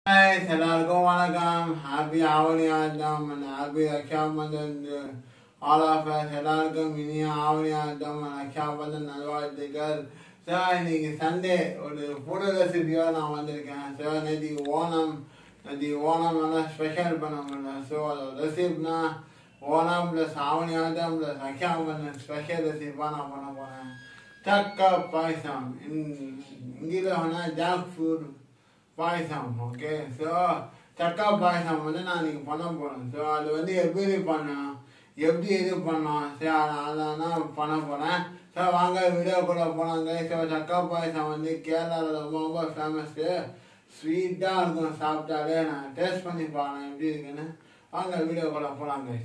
Guys, எல்லாருக்கும் வணக்கம் happy Avani Avittam and happy Raksha Bandhan all of us எல்லாருக்கும் இனிய ஆவணி ஆட்டம் and ரக்ஷாபந்தன் நல்வாழ்த்துக்கள் சார் இன்னைக்கு சண்டே ஒரு ஃபுட் ரெசிபியோட நான் வந்திருக்கேன் சார் நேற்று ஓணம் நேற்று ஓணம் நல்லா ஸ்பெஷல் பண்ண முடியல ஸோ அது ரெசிப்னா Onam plus Avani Avittam plus Raksha Bandhan special ரெசிப்பாக நான் பண்ண போகிறேன் தக்கா பாயசம் இங்கில வேணால் jackfruit payasam okay so chakka payasam வந்து நான் இன்னைக்கு பண்ண போகிறேன் ஸோ அது வந்து எப்படி பண்ணோம் எப்படி இது பண்ணோம் சரி அதை நான் பண்ண போகிறேன் ஸோ வாங்க வீடியோக்குள்ளே போனாங்க ஸோ சக்கா பாயசம் வந்து கேரளாவில் ரொம்ப ரொம்ப ஃபேமஸ்ஸு ஸ்வீட்டாக இருக்கும் சாப்பிட்டாலே நான் டேஸ்ட் பண்ணி பாருங்க எப்படி இருக்குன்னு வாங்க வீடியோக்குள்ளே போகலாங்க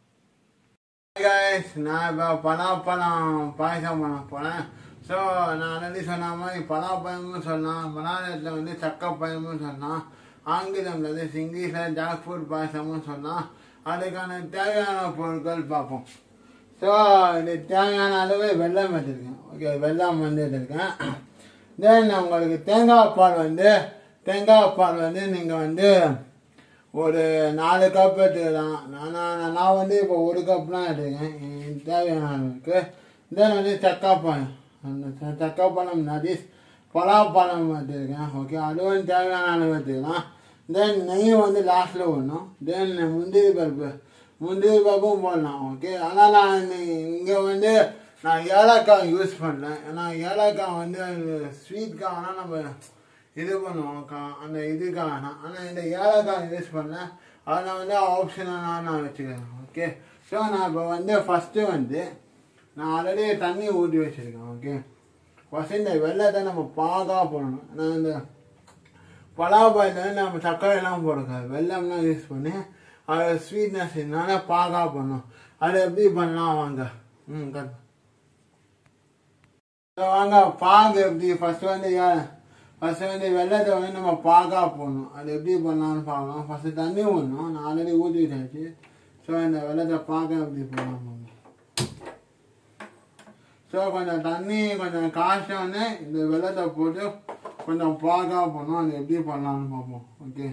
guys நான் இப்போ பலாப்பழம் பாயசம் பண்ண போகிறேன் ஸோ நான் ஆல்ரெடி சொன்ன மாதிரி பலாப்பழமும் சொன்னான் மலையாளத்தில் வந்து சக்கப்பழமும் சொன்னான் ஆங்கிலத்தில் வந்து இங்கிலீஷில் ஜாக் ஃபுட் பாயசமும் சொன்னான் அதுக்கான தேவையான பொருட்கள் பார்ப்போம் ஸோ இது தேவையான அளவு வெல்லம் வச்சுருக்கேன் ஓகே வெல்லம் வந்து எடுத்திருக்கேன் தென் உங்களுக்கு தேங்காய் பால் வந்து தேங்காய் பால் வந்து நீங்கள் வந்து ஒரு நாலு கப் எடுத்துக்கலாம் நான் நான் நான் வந்து இப்போ ஒரு கப்லாம் எடுத்துக்கேன் எனக்கு தேவையான அளவுக்கு தென் வந்து சக்காப்பழம் அந்த ச- சக்காப்பழம் நதி பலாப்பழம் எடுத்துருக்கேன் ஓகே அதுவும் தேவையான அளவு எடுத்துக்கலாம் தென் நெய் வந்து லாஸ்ட்டில் விடணும் தென் முந்திரி பருப்பு முந்திரி பருப்பும் போடலாம் ஓகே ஆனால் நான் இங்கே வந்து நான் ஏலக்காய் யூஸ் பண்ணேன் ஏன்னா ஏலக்காய் வந்து ஸ்வீட்காக ஆனால் நம்ம இது பண்ணுவோம் கா- அந்த இதுக்காக நான் ஆனால் இந்த ஏலக்காய் யூஸ் பண்ணேன் அதில் வந்து ஆப்ஷனாக நான் வச்சுக்கிறேன் ஓகே ஸோ நான் இப்போ வந்து ஃபஸ்ட்டு வந்து நான் ஆல்ரெடி தண்ணி ஊற்றி வச்சுருக்கேன் ஓகே ஃபஸ்ட்டு இந்த வெள்ளத்தை நம்ம பாகா போடணும் நான் இந்த பலாபாயில் நம்ம சர்க்கரைலாம் போடக்கூடாது வெள்ளம்லாம் யூஸ் பண்ணி அது ஸ்வீட்னஸ் இதனால பாகா பண்ணணும் அது எப்படி பண்ணலாம் வாங்க ம் கட் So, வாங்க பாகு எப்படி ஃபர்ஸ்ட் வந்து ஃபர்ஸ்ட் வந்து வெள்ளத்தை வந்து நம்ம பாகா போடணும் அது எப்படி பண்ணலாம்னு பார்க்கலாம் ஃபர்ஸ்ட் தண்ணி ஊற்றணும் நான் ஆல்ரெடி ஊற்றிட்டாச்சு ஸோ இந்த வெள்ளத்தை பாக எப்படி போடலாம் ஸோ கொஞ்சம் தண்ணி கொஞ்சம் காய்ச்சோன்னே இந்த வெள்ளத்தை போட்டு கொஞ்சம் பாகா பண்ணோம் அது எப்படி பண்ணலாம்னு பார்ப்போம் ஓகே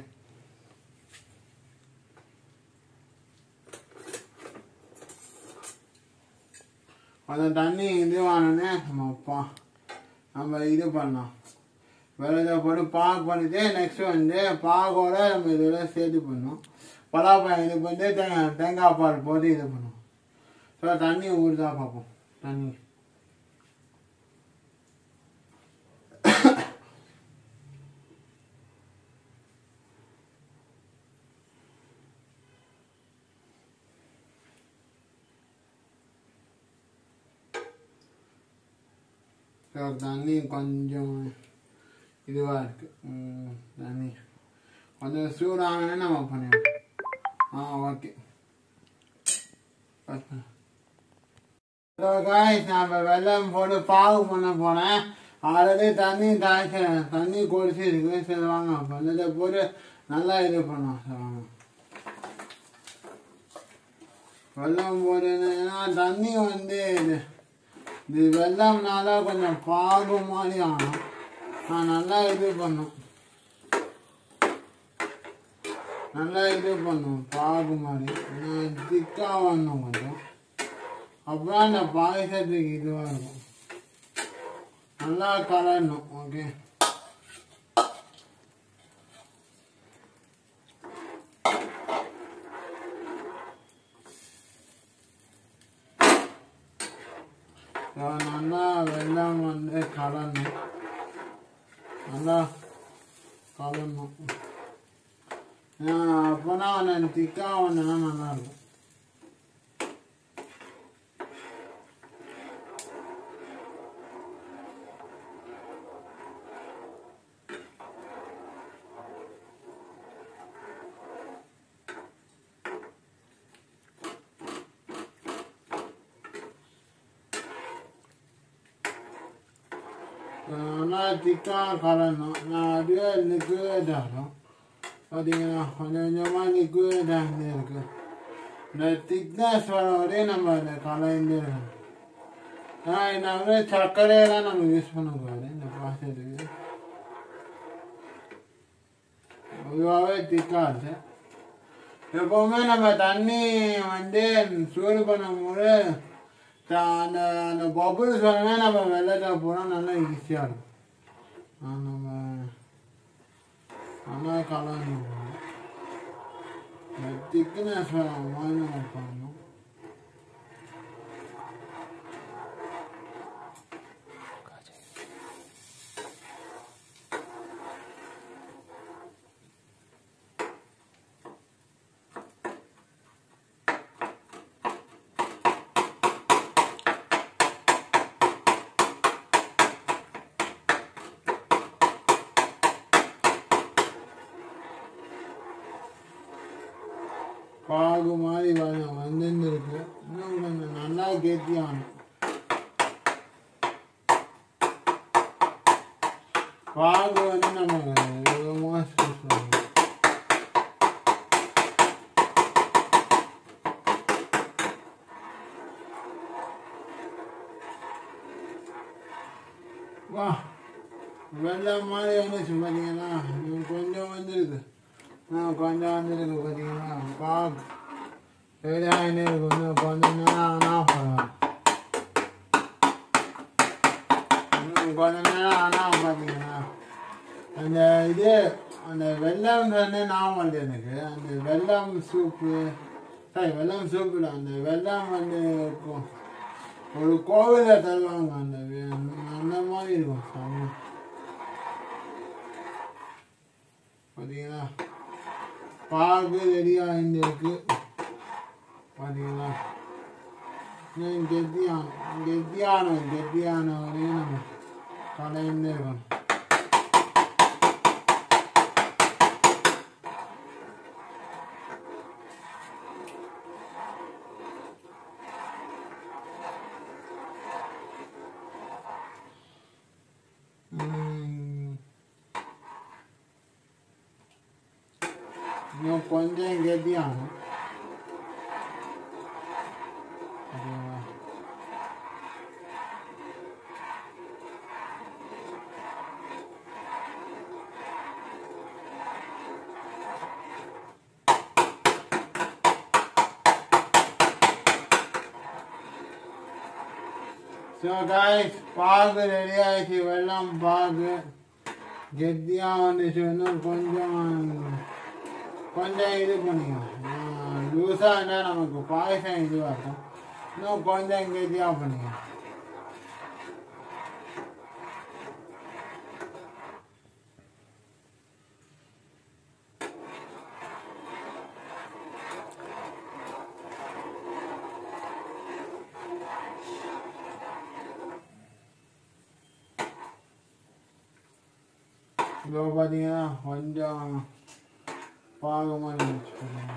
கொஞ்சம் தண்ணி இதுவானோடனே நம்ம பா நம்ம இது பண்ணலாம் வெள்ளத்தை போட்டு பாகு பண்ணிட்டு நெக்ஸ்ட் வந்து பாகோட நம்ம இதோட சேர்த்து பண்ணணும் பலாப்பழம் இது பண்ணிட்டு தேங்காய் தேங்காய் பால் போட்டு இது பண்ணுவோம் ஸோ தண்ணி ஊறுதா பார்ப்போம் தண்ணி ஸோ தண்ணி கொஞ்சம் இதுவாக இருக்கு ம், தண்ணி கொஞ்சம் சூடானே நம்ம பண்ணிடலாம் ஆ ஓகே ஸோ காய்ஸ் நான் இப்போ வெள்ளம் போட்டு பாகு பண்ண போனேன் ஆல்ரெடி தண்ணி காய்ச்சல் தண்ணி குடிச்சு இருக்கு சரி வாங்க வெள்ளத்தை போட்டு நல்லா இது பண்ணோம் சரி வாங்க வெள்ளம் போட்டுன்னா தண்ணி வந்து இது இது வெள்ளம்னால கொஞ்சம் பாகு மாதிரி ஆகும் நான் நல்லா இது பண்ணும் நல்லா இது பண்ணும் பாகு மாதிரி திக்காக வரணும் கொஞ்சம் அப்புறம் அந்த பாயசத்துக்கு இதுவாக இருக்கும் நல்லா கலரணும் ஓகே நல்லா வெள்ளம் வந்து கலரணும் நல்லா கலரணும் அப்போனா அவன் திக்காக வந்தனா நல்லா இருக்கும் நல்லா திக்காக கலரணும் நான் அதுவே லிக்விட் ஆகும் பார்த்தீங்கன்னா கொஞ்சம் கொஞ்சமாக லிக்விட் ஆகிட்டே இருக்கு இந்த திக்னஸ் வர வரையும் நம்ம அதை கலந்து இருக்கணும் ஆனால் இந்த வந்து சர்க்கரையெல்லாம் நம்ம யூஸ் பண்ணக்கூடாது இந்த பாசத்துக்கு அதுவாகவே திக்காது எப்போவுமே நம்ம தண்ணி வந்து சூடு பண்ணும்போது த- அந்த அந்த பபுள்ஸ் வேணா நம்ம வெள்ளத்தை போனால் நல்லா ஈஸியாக இருக்கும் ஆ, நம்ம நல்லா கலந்து திக்னஸ் வர மாதிரி நம்ம பண்ணணும் பாகு மாதிரி வ வந்துன்னு இருக்கு இன்னும் கொஞ்சம் நல்லா கெட்டியாகணும் பாகு வந்து நம்ம எவ்வளோ சொல்லணும் வா வெள்ளம் மாதிரி வந்துச்சு பார்த்தீங்கன்னா இன்னும் கொஞ்சம் வந்துருக்கு இன்னும் கொஞ்சம் வந்துருக்கு பார்த்தீங்கன்னா பாகு ரெடியாக இருக்கு இன்னும் கொஞ்சம் நேரம் ஆனால் பரவாயில்ல இன்னும் கொஞ்ச நேரம் ஆனால் பார்த்தீங்கன்னா அந்த இது அந்த வெள்ளம் தானே நான் வந்து எனக்கு அந்த வெள்ளம் சூப்பு சரி வெள்ளம் சூப்பு இல்லை அந்த வெள்ளம் வந்து இருக்கும் ஒரு கோவிலில் தருவாங்க அந்த வே- அந்த மாதிரி இருக்கும் சாமி பார்த்தீங்களா பாகு ரெடியாக இருந்திருக்கு பார்த்தீங்களா இன்னும் கெத்தியான கெத்தியான கெத்தியான வரையும் நம்ம கலைந்து இருக்கணும் ம். இன்னும் கொஞ்சம் கெத்தியாகும் ஓகேவா ஸோ காய்ஸ் பாகு ரெடி ஆயிடுச்சு வெள்ளம் பாகு கெத்தியாக வந்துச்சு இன்னும் கொஞ்சம் கொஞ்சம் இது பண்ணிக்கலாம் லூஸாக இருந்தால் நமக்கு பாயசம் இதுவாக இருக்கும் இன்னும் கொஞ்சம் கெத்தியாக பண்ணிக்கலாம் இப்போ பார்த்தீங்கன்னா கொஞ்சம் பாகமாக வச்சுக்கோங்க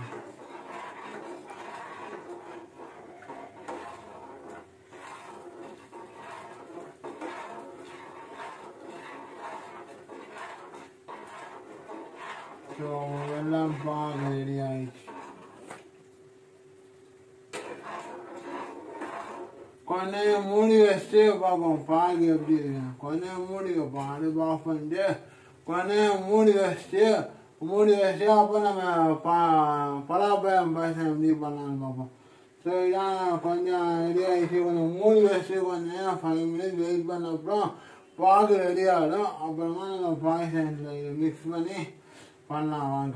ஸோ எல்லாம் பாக ரெடி ஆயிடுச்சு கொஞ்ச நேரம் மூடி வச்சுட்டு பார்ப்போம் பாகு எப்படி இருக்கு கொஞ்ச நேரம் மூடி வைப்போம் அடுப்பு ஆஃப் பண்ணிட்டு கொஞ்ச நேரம் மூடி வச்சுட்டு மூடி வச்சுட்டு அப்போ நம்ம பா பலாப்பழம் பாயசம் எப்படி பண்ணலாம்னு பார்ப்போம் ஸோ இதான் கொஞ்சம் ரெடி ஆகிடுச்சு கொஞ்சம் மூடி வச்சுட்டு கொஞ்ச நேரம் ஃபைவ் மினிட்ஸ் வெயிட் பண்ண அப்புறம் பாகு ரெடி ஆகிடும் அப்புறமா நம்ம பாயசம் இதில் மிக்ஸ் பண்ணி பண்ணலாம் வாங்க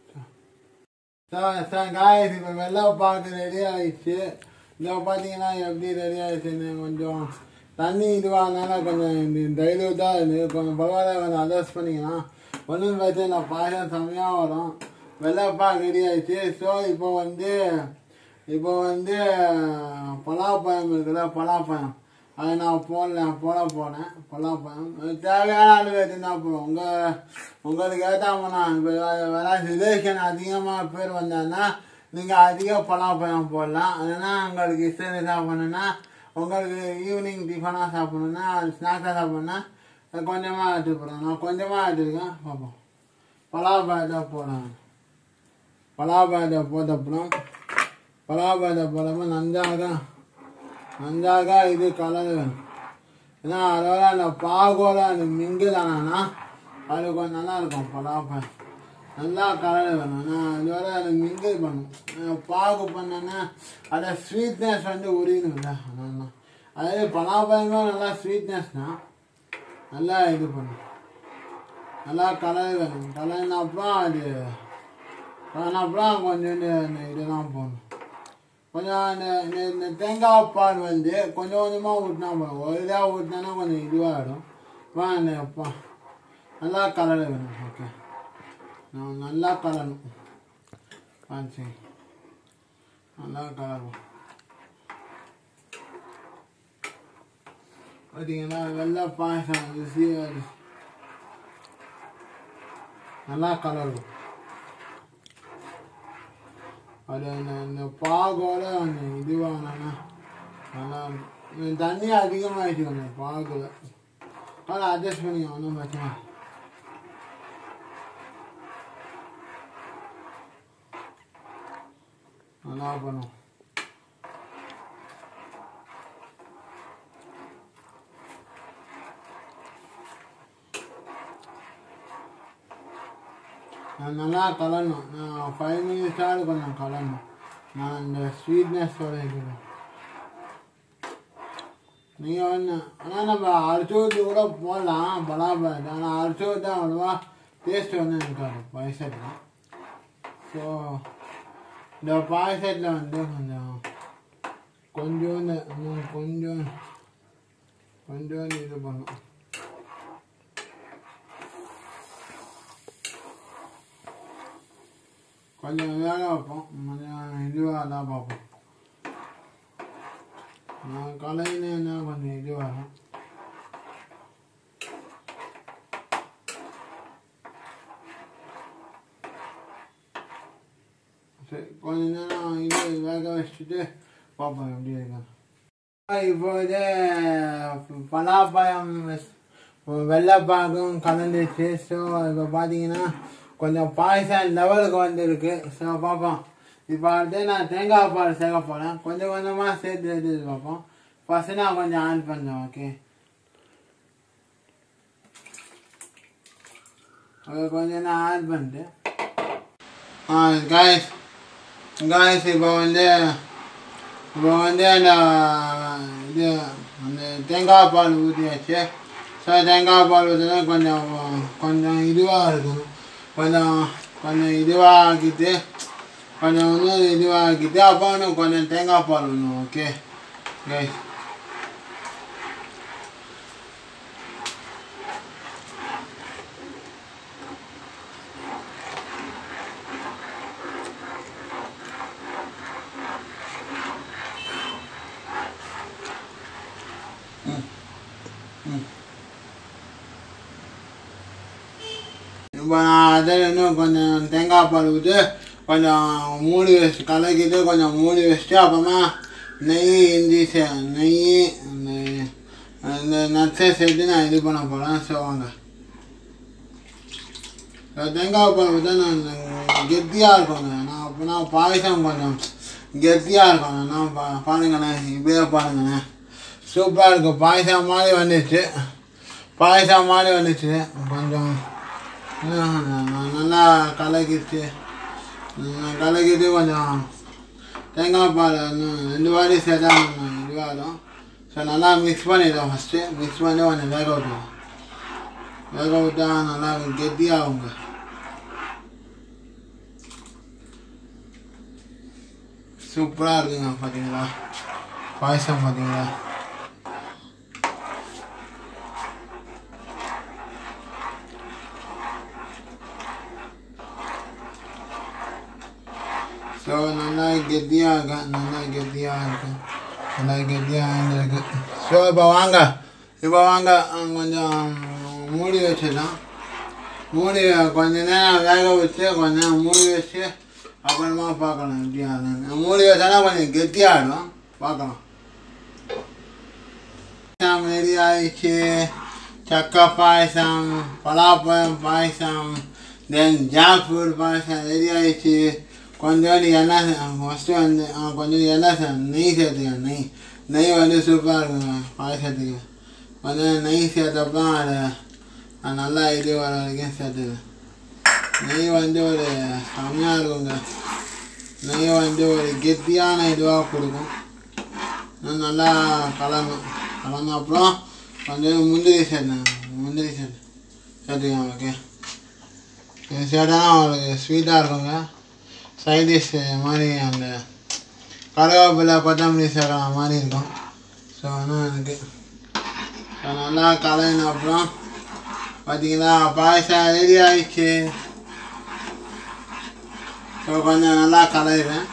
சார் சார் காய்ஸ் இப்போ வெள்ளை பாக்கு ரெடி ஆயிடுச்சு இதோ பார்த்தீங்கன்னா எப்படி ரெடி ஆயிடுச்சுன்னு கொஞ்சம் தண்ணி இதுவாகனால கொஞ்சம் இந்த டைலூட்டாக இருக்குது கொஞ்சம் பரவாயில்ல கொஞ்சம் அட்ஜஸ்ட் பண்ணிக்கலாம் ஒன்றும் பிரச்சனை இல்லை பாயசம் செம்மையாக வரும் வெள்ளைப்பாக்கு ரெடி ஆயிடுச்சு ஸோ இப்போ வந்து இப்போ வந்து பலாப்பழம் இருக்குல்ல பலாப்பழம் அதை நான் போடல போட போனேன் பலாப்பழம் அது தேவையான அளவு எடுத்துனா போதும் உங்கள் உங்களுக்கு ஏற்றாமண்ணா இப்போ வேலை ரிலேஷன் அதிகமாக பேர் வந்தாங்கன்னா நீங்கள் அதிக பலாப்பழம் போடலாம் அதனால் உங்களுக்கு இஷ்டம் இதாக பண்ணுன்னா உங்களுக்கு ஈவினிங் டிஃபனாக சாப்பிடணுன்னா ஸ்நாக்ஸாக சாப்பிட்ணுன்னா கொஞ்சமாக எடுத்து போடுறேன் நான் கொஞ்சமாக எடுத்துருக்கேன் பார்ப்போம் பலாப்பழத்தை போடுறேன் பலாப்பழத்தை போட்டப்புறம் பலாப்பழத்தை போடுறப்ப நன்றாக நன்றாக இது கலர் ஏன்னா அதோட அந்த பாகோட அந்த மிங்கிள் ஆனானா அது கொஞ்சம் நல்லா இருக்கும் பலாப்பழம் நல்லா கலர் வேணும் நான் இதுவரை அதை மிங்கிள் பண்ணும் நான் பாகு பண்ணேன்னா அதை ஸ்வீட்னஸ் வந்து உரியணும்ல அதனால அதே பலாப்பழமும் நல்லா ஸ்வீட்னஸ் தான் நல்லா இது பண்ணும் நல்லா கலர் வேணும் கலர்னா அப்புறம் அது கலர்னா அப்புறம் கொஞ்சோண்டு இந்த இதெல்லாம் போடணும் கொஞ்சம் இந்த இந்த இந்த தேங்காய் பால் வந்து கொஞ்சம் கொஞ்சமாக ஊட்டினா போதும் ஒரு இதாக ஊட்டினா கொஞ்சம் இதுவாகிடும் வா இந்த அப்பா நல்லா கலர் வேணும் ஓகே நான் நல்லா கலரணும் ஆ சரி நல்லா கலரும் பார்த்தீங்கன்னா வெள்ளை பாயசம் அரிசி அது நல்லா கலரும் அது அந்த இந்த பாகோட அந்த இதுவானா நல்லா இருக்கும். தண்ணி அதிகமாகிடுச்சு கொஞ்சம் பாகுல அதை அட்ஜஸ்ட் பண்ணி ஒன்றும் பிரச்சனை இல்லை. நல்லா பண்ணும் நான் நல்லா கலரணும் நான் ஃபைவ் மினிட்ஸாவது கொஞ்சம் கலரணும் நான் இந்த ஸ்வீட்னஸோட இருக்கிறேன் நீங்கள் வந்து ஆனால் நம்ம அரிசி ஊற்றி கூட போடலாம் பலாப்பழம் ஆனால் அரிசி ஊற்றி அவ்வளோவா டேஸ்ட் வந்து இருக்காது பாயசத்தில் ஸோ இந்த பாயசத்தில் வந்து கொஞ்சம் கொஞ்சோண்டு இன்னும் கொஞ்சம் கொஞ்சோண்டு இது பண்ணும் கொஞ்சம் வேக வைப்போம் கொஞ்சம் இதுவாக தான் பார்ப்போம் நான் கலையினா கொஞ்சம் இதுவாகும் சரி கொஞ்ச நேரம் இது வேக வச்சுட்டு பார்ப்போம் எப்படி இருக்கு இப்போ இது பலாப்பழம் வெள்ளைப்பாகும் கலந்துச்சு ஸோ இப்போ பார்த்தீங்கன்னா கொஞ்சம் பாயசம் லெவலுக்கு வந்துருக்கு ஸோ பார்ப்போம் இப்போ வந்து நான் தேங்காய் பால் சேர்க்க போகிறேன் கொஞ்சம் கொஞ்சமாக சேர்த்து சேர்த்து பார்ப்போம் ஃபஸ்ட்டு நான் கொஞ்சம் ஆட் பண்ணேன் ஓகே ஓகே கொஞ்சம் நான் ஆட் பண்ணிட்டு ஆ காய்ஸ் காய்ஸ் இப்போ வந்து இப்போ வந்து அந்த இது அந்த தேங்காய் பால் ஊற்றியாச்சு ஸோ தேங்காய் பால் ஊற்றினா கொஞ்சம் கொஞ்சம் இதுவாக இருக்கணும் கொஞ்சம் கொஞ்சம் இதுவாக ஆக்கிட்டு கொஞ்சம் வந்து இதுவாக ஆக்கிட்டு அப்போ இன்னும் கொஞ்சம் தேங்காய் பால் வேணும் ஓகே கைஸ் இப்போ நான் அதில் இன்னும் கொஞ்சம் தேங்காய் பால் ஊற்றி கொஞ்சம் மூடி வச்சு கலக்கிட்டு கொஞ்சம் மூடி வச்சுட்டு அப்புறமா நெய் இஞ்சி சே நெய் அந்த அந்த நட்ஸை சேர்த்து நான் இது பண்ண போகிறேன் ஸோ வாங்க ஸோ தேங்காய் பால் ஊற்றா நான் கெத்தியாக இருக்குங்க நான் அப்போனா பாயசம் கொஞ்சம் கெத்தியாக இருக்கும் நான் பா பாருங்களேன் இப்படியே பாருங்களேன் சூப்பராக இருக்கும் பாயசம் மாதிரி வந்துச்சு பாயசம் மாதிரி வந்துச்சு கொஞ்சம் நான் நல்லா கலக்கிட்டு நான் கலக்கிட்டு கொஞ்சம் தேங்காய் பால் இன்னும் ரெண்டு வாட்டி சேர்த்தா இதுவாகும் ஸோ நல்லா மிக்ஸ் பண்ணிடுவோம் ஃபஸ்ட்டு மிக்ஸ் பண்ணி கொஞ்சம் வேக விட்டுருவோம் வேக விட்டா நல்லா கெட்டியாகுங்க சூப்பராக இருக்குங்க பார்த்தீங்களா பாயசம் பார்த்தீங்களா ஸோ நல்லா கெத்தியாக இருக்கேன் நல்லா கெத்தியாக இருக்கேன் நல்லா கெத்தியாக இருக்கு ஸோ இப்போ வாங்க இப்போ வாங்க அஹ் கொஞ்சம் மூடி வச்சிடலாம் மூடி கொஞ்ச நேரம் வேக வச்சு கொஞ்ச நேரம் மூடி வச்சு அப்புறமா பார்க்கலாம் எப்படி ஆகுதுன்னு மூடி வச்சோன்னா கொஞ்சம் கெத்தியாகிடும் பார்க்கலாம் பாயசம் ரெடி ஆயிடுச்சு சக்கை பாயசம் பலாப்பழம் payasam then jackfruit payasam ready ஆயிடுச்சு கொஞ்சோண்டு எண்ணெய் ஃபஸ்ட்டு வந்து ஆ, கொஞ்சோண்டு எண்ணெய் சே நெய் சேர்த்துக்கேன் நெய் நெய் வந்து சூப்பராக இருக்குங்க பாயசத்துக்கு கொஞ்சம் நெய் சேர்த்தப்போ அதை அது நல்லா இது வர வரைக்கும் சேர்த்துக்கேன் நெய் வந்து ஒரு செம்மையாக இருக்குங்க நெய் வந்து ஒரு கெட்டியான இதுவாக கொடுக்கும் இன்னும் நல்லா கலரணும் கலந்த அப்புறம் கொஞ்சம் முந்திரி சேர்த்தேன் முந்திரி சேர்த்து சேர்த்துக்கோங்க ஓகே இது சேர்த்தா உங்களுக்கு ஸ்வீட்டாக இருக்குங்க சைட் டிஷ் மாதிரி அந்த கருவேப்பிலை கொத்தமல்லி சேர்க்குற மாதிரி இருக்கும் ஸோ ஆனால் எனக்கு ஸோ நல்லா கலங்கின அப்புறம் பார்த்தீங்கன்னா பாயசம் ரெடி ஆயிடுச்சு ஸோ கொஞ்சம் நல்லா கலருவேன்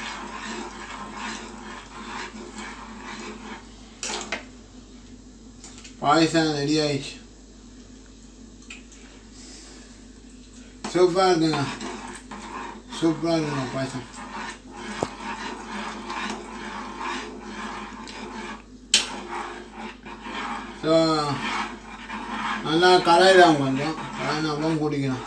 பாயசம் ரெடி ஆயிடுச்சு சூப்பராக இருக்குங்க சூப்பராக இருக்குங்க பாயசம் ஸோ நல்லா கலையிடாம கொஞ்சம் கலையினாப்பும் குடிக்கணும்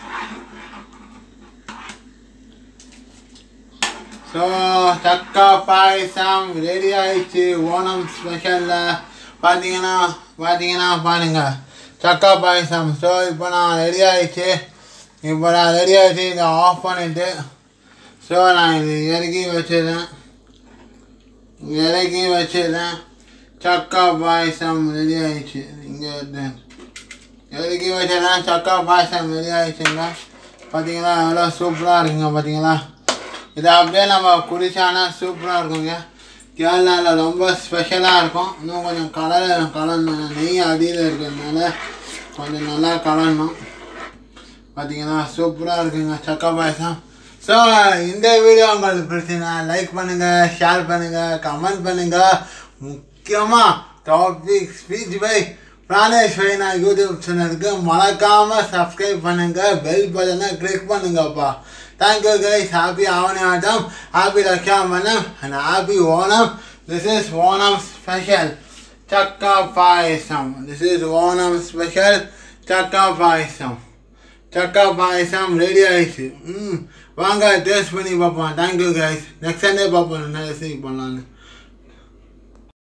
ஸோ சக்கா பாயசம் ரெடி ஆயிடுச்சு ஓணம் ஸ்பெஷலில் பார்த்தீங்கன்னா பார்த்தீங்கன்னா பாருங்க சக்கா பாயசம் ஸோ இப்போ நான் ரெடி ஆயிடுச்சு இப்போ நான் ரெடி ஆயிடுச்சு இதை ஆஃப் பண்ணிவிட்டு ஸோ நான் இது இறக்கி வச்சிடுறேன் இறக்கி வச்சிடுறேன் சக்கா பாயசம் ரெடி ஆயிடுச்சு இங்கே எடுத்தேன் இறக்கி வச்சிடுறேன் சக்கா பாயசம் ரெடி ஆயிடுச்சுங்க பார்த்தீங்களா எவ்வளோ சூப்பராக இருக்குங்க பார்த்தீங்களா இதை அப்படியே நம்ம குடிச்சானா சூப்பராக இருக்குங்க கேரளாவில் ரொம்ப ஸ்பெஷலாக இருக்கும் இன்னும் கொஞ்சம் கலர் கலரணும் நெய் அடியில் இருக்கிறதுனால கொஞ்சம் நல்லா கலரணும் பார்த்தீங்கன்னா சூப்பராக இருக்குங்க சக்கா பாயசம் ஸோ இந்த வீடியோ உங்களுக்கு பிடிச்சிங்கன்னா லைக் பண்ணுங்கள் ஷேர் பண்ணுங்கள் கமெண்ட் பண்ணுங்கள் முக்கியமாக டாபிக் ஸ்பீச் பை பிராணேஷ் வைனா யூடியூப் சேனலுக்கு மறக்காமல் சப்ஸ்கிரைப் பண்ணுங்கள் பெல் பட்டனை கிளிக் பண்ணுங்கப்பா thank you guys happy Avani Avittam happy Raksha Bandhan and happy Onam this is Onam special chakka payasam this is Onam special chakka payasam chakka payasam ready ஆயிடுச்சு ம் வாங்க டேஸ்ட் பண்ணி பார்ப்போம் தேங்க்யூ கைஸ் நெக்ஸ்ட் சண்டே பார்ப்போம் என்ன ரெசிபி பண்ணலான்னு